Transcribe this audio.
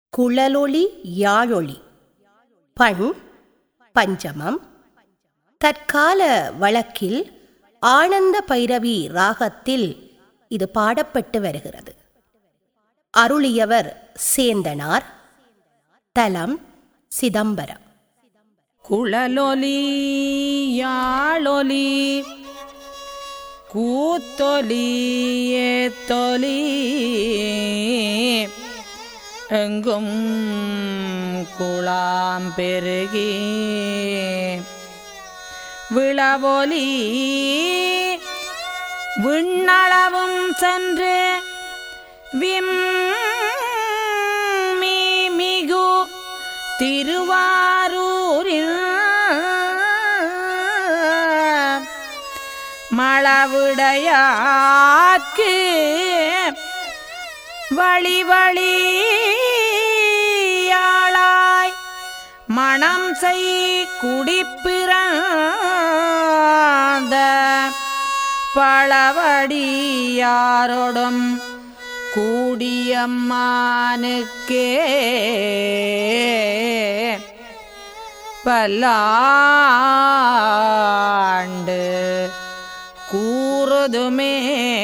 குழலொளி யாழொளி பண் பஞ்சமம் தற்கால வழக்கில் ஆனந்த பைரவி ராகத்தில் இது பாடப்பட்டு வருகிறது அருளியவர் சேந்தனார் தலம் சிதம்பரம் குழலொலி யாழொலி கூத்தொலி ஏத்தொலி எங்கும் குளாம் பெருகி விளவொலி விண்ணளவும் சென்று விம் மிகு திருவாரூரில் மழவிடையாக்கு வழி வழியாளாய் மணம் செய் குடிப்பிறந்த பழவடியாரோடும் கூடியம்மானுக்கே பல்லாண்டு கூறுதுமே